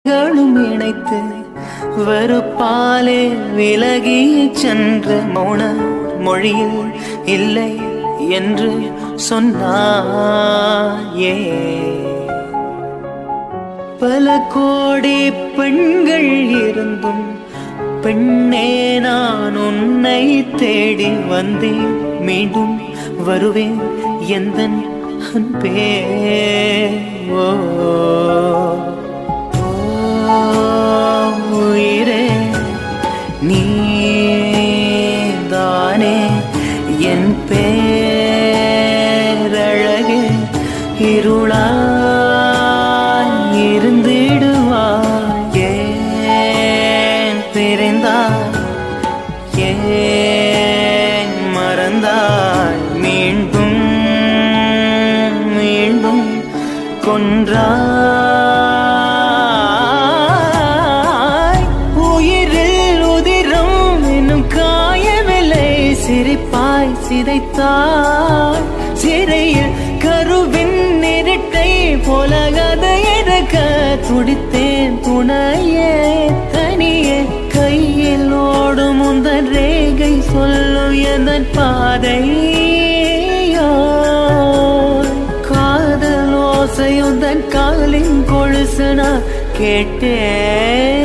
களும் இணைத்து வெறுப்பாலே விலகி சென்ற மௌன மொழியில் இல்லை என்று சொன்னாயே பல கோடி பெண்கள் இருந்தும் பெண்ணே நான் உன்னை தேடி வந்தேன் மீண்டும் வருவேன் எந்த அன்பே ஓ ஓ, உயிரே நீதானே என் பேரழகு இருளாய் இருந்திடுவாய் ஏன் பிரிந்தாய் ஏன் மறந்தாய் மீண்டும் மீண்டும் கொன்றாய் உயிரில் உதிரம் இன்னும் காயவில்லை சிரிப்பாய் சிதைத்தாய் சிறையில் கருவின் இருட்டை போல கதை எடுக்க துடித்தேன் துணையே தனியே கையில் ஓடும் உந்தன் ரேகை சொல்லும் எந்தன் பாதையோ காதல் ஓசையுந்தன் காலின் கொழுசனா கேட்டேன்